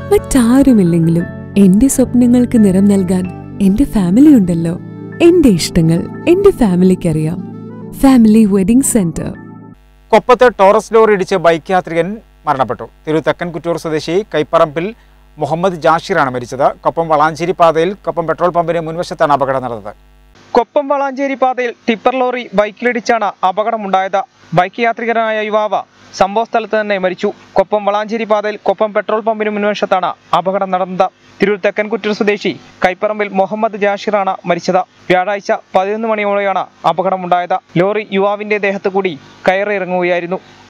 മറ്റാരുമില്ലെങ്കിലും എന്റെ സ്വപ്നങ്ങൾക്ക് നിറം നൽകാൻ എന്റെ ഫാമിലി ഉണ്ടല്ലോ എന്റെ ഇഷ്ടങ്ങൾ എന്റെ ഫാമിലിക്കറിയാം ഫാമിലി വെഡിംഗ് സെന്റർ കൊപ്പത്ത് ടോറസ് ലോറി ഇടിച്ച് ബൈക്ക് യാത്രികൻ മരണപ്പെട്ടു തിരു തെക്കൻ കുറ്റൂർ സ്വദേശി കൈപ്പറമ്പിൽ മുഹമ്മദ് ജാഷിറാണ് മരിച്ചത് കൊപ്പം വളാഞ്ചേരി പാതയിൽ കൊപ്പം പെട്രോൾ പമ്പിന് മുൻവശത്താണ് അപകടം നടന്നത് കൊപ്പം വളാഞ്ചേരി പാതയിൽ ടിപ്പർ ലോറി ബൈക്കിലിടിച്ചാണ് അപകടമുണ്ടായത് ബൈക്ക് യാത്രികനായ യുവാവ് സംഭവസ്ഥലത്ത് തന്നെ മരിച്ചു കൊപ്പം വളാഞ്ചേരി പാതയിൽ കൊപ്പം പെട്രോൾ പമ്പിന് മുൻവശത്താണ് അപകടം നടന്നത് തിരൂർ തെക്കൻകുറ്റൂർ സ്വദേശി കൈപ്പറമ്പിൽ മുഹമ്മദ് ജാഷിറാണ് മരിച്ചത് വ്യാഴാഴ്ച പതിനൊന്ന് മണിയോടെയാണ് അപകടമുണ്ടായത് ലോറി യുവാവിന്റെ ദേഹത്ത് കൂടി കയറിയിറങ്ങുകയായിരുന്നു